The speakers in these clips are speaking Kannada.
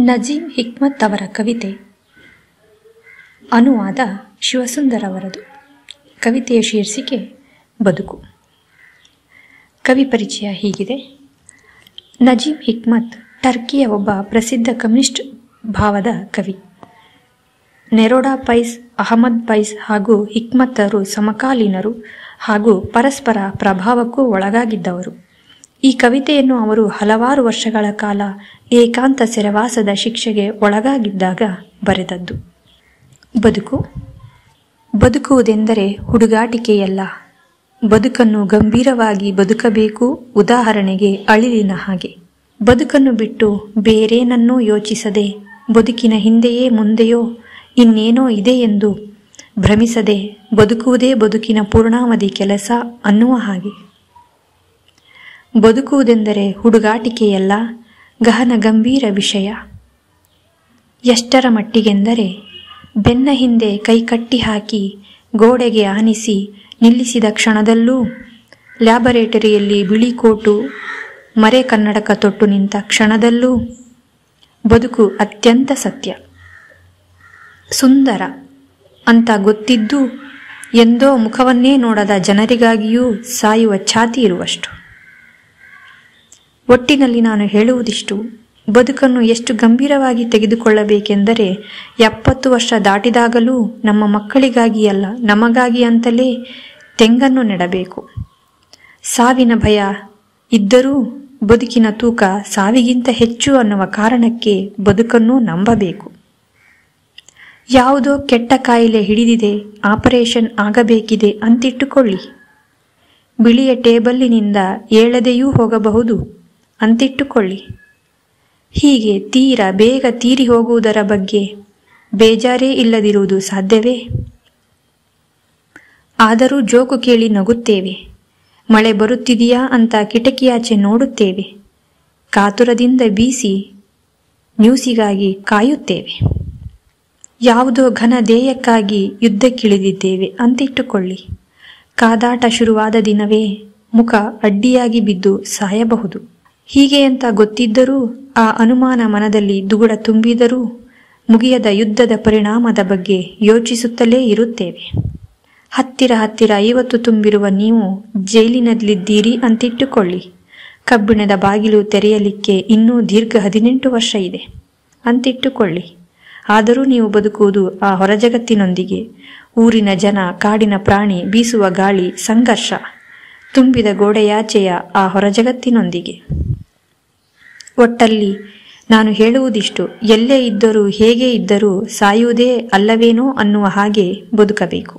ನಜೀಮ್ ಹಿಕ್ಮತ್ ಅವರ ಕವಿತೆ ಅನುವಾದ ಶಿವಸುಂದರ್ ಅವರದು ಕವಿತೆಯ ಶೀರ್ಷಿಕೆ ಬದುಕು ಕವಿ ಪರಿಚಯ ಹೀಗಿದೆ ನಜೀಮ್ ಹಿಕ್ಮತ್ ಟರ್ಕಿಯ ಒಬ್ಬ ಪ್ರಸಿದ್ಧ ಕಮ್ಯುನಿಸ್ಟ್ ಭಾವದ ಕವಿ ನೆರೋಡಾ ಪೈಸ್ ಅಹಮದ್ ಪೈಸ್ ಹಾಗೂ ಹಿಕ್ಮತ್ತರು ಸಮಕಾಲೀನರು ಹಾಗೂ ಪರಸ್ಪರ ಪ್ರಭಾವಕ್ಕೂ ಒಳಗಾಗಿದ್ದವರು ಈ ಕವಿತೆಯನ್ನು ಅವರು ಹಲವಾರು ವರ್ಷಗಳ ಕಾಲ ಏಕಾಂತ ಸೆರೆವಾಸದ ಶಿಕ್ಷೆಗೆ ಒಳಗಾಗಿದ್ದಾಗ ಬರೆದದ್ದು ಬದುಕು ಬದುಕುವುದೆಂದರೆ ಹುಡುಗಾಟಿಕೆಯಲ್ಲ ಬದುಕನ್ನು ಗಂಭೀರವಾಗಿ ಬದುಕಬೇಕು ಉದಾಹರಣೆಗೆ ಅಳಿಲಿನ ಹಾಗೆ ಬದುಕನ್ನು ಬಿಟ್ಟು ಬೇರೇನನ್ನೂ ಯೋಚಿಸದೆ ಬದುಕಿನ ಹಿಂದೆಯೇ ಮುಂದೆಯೋ ಇನ್ನೇನೋ ಇದೆ ಎಂದು ಭ್ರಮಿಸದೆ ಬದುಕುವುದೇ ಬದುಕಿನ ಪೂರ್ಣಾವಧಿ ಕೆಲಸ ಅನ್ನುವ ಹಾಗೆ ಬದುಕುವುದೆಂದರೆ ಹುಡುಗಾಟಿಕೆಯಲ್ಲ ಗಹನ ಗಂಭೀರ ವಿಷಯ ಎಷ್ಟರ ಮಟ್ಟಿಗೆಂದರೆ ಬೆನ್ನ ಹಿಂದೆ ಕೈ ಕಟ್ಟಿ ಹಾಕಿ ಗೋಡೆಗೆ ಆನಿಸಿ ನಿಲ್ಲಿಸಿದ ಕ್ಷಣದಲ್ಲೂ ಲ್ಯಾಬೊರೇಟರಿಯಲ್ಲಿ ಬಿಳಿ ಕೋಟು ಮರೆ ಕನ್ನಡಕ ತೊಟ್ಟು ನಿಂತ ಕ್ಷಣದಲ್ಲೂ ಬದುಕು ಅತ್ಯಂತ ಸತ್ಯ ಸುಂದರ ಅಂತ ಗೊತ್ತಿದ್ದು ಎಂದೋ ಮುಖವನ್ನೇ ನೋಡದ ಜನರಿಗಾಗಿಯೂ ಸಾಯುವ ಛಾತಿ ಇರುವಷ್ಟು ಒಟ್ಟಿನಲ್ಲಿ ನಾನು ಹೇಳುವುದಿಷ್ಟು ಬದುಕನ್ನು ಎಷ್ಟು ಗಂಭೀರವಾಗಿ ತೆಗೆದುಕೊಳ್ಳಬೇಕೆಂದರೆ ಎಪ್ಪತ್ತು ವರ್ಷ ದಾಟಿದಾಗಲೂ ನಮ್ಮ ಮಕ್ಕಳಿಗಾಗಿ ಅಲ್ಲ ನಮಗಾಗಿ ಅಂತಲೇ ತೆಂಗನ್ನು ನೆಡಬೇಕು ಸಾವಿನ ಭಯ ಇದ್ದರೂ ಬದುಕಿನ ತೂಕ ಸಾವಿಗಿಂತ ಹೆಚ್ಚು ಅನ್ನುವ ಕಾರಣಕ್ಕೆ ಬದುಕನ್ನು ನಂಬಬೇಕು ಯಾವುದೋ ಕೆಟ್ಟ ಕಾಯಿಲೆ ಹಿಡಿದಿದೆ ಆಪರೇಷನ್ ಆಗಬೇಕಿದೆ ಅಂತಿಟ್ಟುಕೊಳ್ಳಿ ಬಿಳಿಯ ಟೇಬಲ್ಲಿನಿಂದ ಏಳದೆಯೂ ಹೋಗಬಹುದು ಅಂತಿಟ್ಟುಕೊಳ್ಳಿ ಹೀಗೆ ತೀರ ಬೇಗ ತೀರಿ ಹೋಗುವುದರ ಬಗ್ಗೆ ಬೇಜಾರೇ ಇಲ್ಲದಿರುವುದು ಸಾಧ್ಯವೇ ಆದರೂ ಜೋಕು ಕೇಳಿ ನಗುತ್ತೇವೆ ಮಳೆ ಬರುತ್ತಿದೆಯಾ ಅಂತ ಕಿಟಕಿಯಾಚೆ ನೋಡುತ್ತೇವೆ ಕಾತುರದಿಂದ ಬೀಸಿ ನ್ಯೂಸಿಗಾಗಿ ಕಾಯುತ್ತೇವೆ ಯಾವುದೋ ಘನ ಧ್ಯೇಯಕ್ಕಾಗಿ ಯುದ್ಧಕ್ಕಿಳಿದಿದ್ದೇವೆ ಅಂತಿಟ್ಟುಕೊಳ್ಳಿ ಕಾದಾಟ ಶುರುವಾದ ದಿನವೇ ಮುಖ ಅಡ್ಡಿಯಾಗಿ ಬಿದ್ದು ಸಾಯಬಹುದು ಹೀಗೆ ಅಂತ ಗೊತ್ತಿದ್ದರೂ ಆ ಅನುಮಾನ ಮನದಲ್ಲಿ ದುಗುಡ ತುಂಬಿದರೂ ಮುಗಿಯದ ಯುದ್ಧದ ಪರಿಣಾಮದ ಬಗ್ಗೆ ಯೋಚಿಸುತ್ತಲೇ ಇರುತ್ತೇವೆ ಹತ್ತಿರ ಹತ್ತಿರ ಐವತ್ತು ತುಂಬಿರುವ ನೀವು ಜೈಲಿನಲ್ಲಿದ್ದೀರಿ ಅಂತಿಟ್ಟುಕೊಳ್ಳಿ ಕಬ್ಬಿಣದ ಬಾಗಿಲು ತೆರೆಯಲಿಕ್ಕೆ ಇನ್ನೂ ದೀರ್ಘ ಹದಿನೆಂಟು ವರ್ಷ ಇದೆ ಅಂತಿಟ್ಟುಕೊಳ್ಳಿ ಆದರೂ ನೀವು ಬದುಕುವುದು ಆ ಹೊರಜಗತ್ತಿನೊಂದಿಗೆ ಊರಿನ ಜನ ಕಾಡಿನ ಪ್ರಾಣಿ ಬೀಸುವ ಗಾಳಿ ಸಂಘರ್ಷ ತುಂಬಿದ ಗೋಡೆಯಾಚೆಯ ಆ ಹೊರಜಗತ್ತಿನೊಂದಿಗೆ ಒಟ್ಟಲ್ಲಿ ನಾನು ಹೇಳುವುದಿಷ್ಟು ಎಲ್ಲೇ ಇದ್ದರೂ ಹೇಗೆ ಇದ್ದರೂ ಸಾಯುವುದೇ ಅಲ್ಲವೇನೋ ಅನ್ನುವ ಹಾಗೆ ಬದುಕಬೇಕು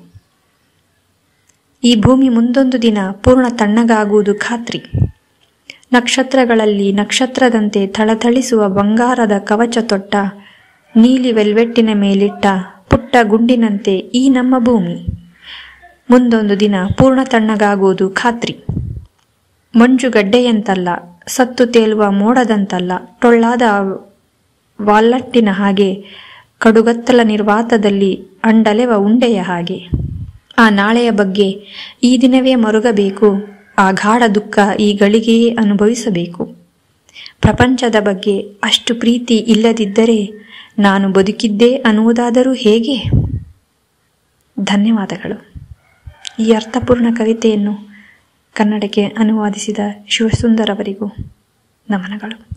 ಈ ಭೂಮಿ ಮುಂದೊಂದು ದಿನ ಪೂರ್ಣ ತಣ್ಣಗಾಗುವುದು ಖಾತ್ರಿ ನಕ್ಷತ್ರಗಳಲ್ಲಿ ನಕ್ಷತ್ರದಂತೆ ಥಳಥಳಿಸುವ ಬಂಗಾರದ ಕವಚ ತೊಟ್ಟ ನೀಲಿ ವೆಲ್ವೆಟ್ಟಿನ ಮೇಲಿಟ್ಟ ಪುಟ್ಟ ಗುಂಡಿನಂತೆ ಈ ನಮ್ಮ ಭೂಮಿ ಮುಂದೊಂದು ದಿನ ಪೂರ್ಣ ತಣ್ಣಗಾಗುವುದು ಖಾತ್ರಿ ಮಂಜುಗಡ್ಡೆಯಂತಲ್ಲ ಸತ್ತು ತೇಲುವ ಮೋಡದಂತಲ್ಲ ಟೊಳ್ಳಾದ ವಾಲ್ಲಟ್ಟಿನ ಹಾಗೆ ಕಡುಗತ್ತಲ ನಿರ್ವಾತದಲ್ಲಿ ಅಂಡಲೆವ ಉಂಡೆಯ ಹಾಗೆ ಆ ನಾಳೆಯ ಬಗ್ಗೆ ಈ ದಿನವೇ ಮರುಗಬೇಕು ಆ ಗಾಢ ದುಃಖ ಈ ಗಳಿಗೆಯೇ ಅನುಭವಿಸಬೇಕು ಪ್ರಪಂಚದ ಬಗ್ಗೆ ಅಷ್ಟು ಪ್ರೀತಿ ಇಲ್ಲದಿದ್ದರೆ ನಾನು ಬದುಕಿದ್ದೆ ಅನ್ನುವುದಾದರೂ ಹೇಗೆ ಧನ್ಯವಾದಗಳು ಈ ಅರ್ಥಪೂರ್ಣ ಕವಿತೆಯನ್ನು ಕನ್ನಡಕ್ಕೆ ಅನುವಾದಿಸಿದ ಶಿವಸುಂದರ್ ಅವರಿಗೂ ನಮನಗಳು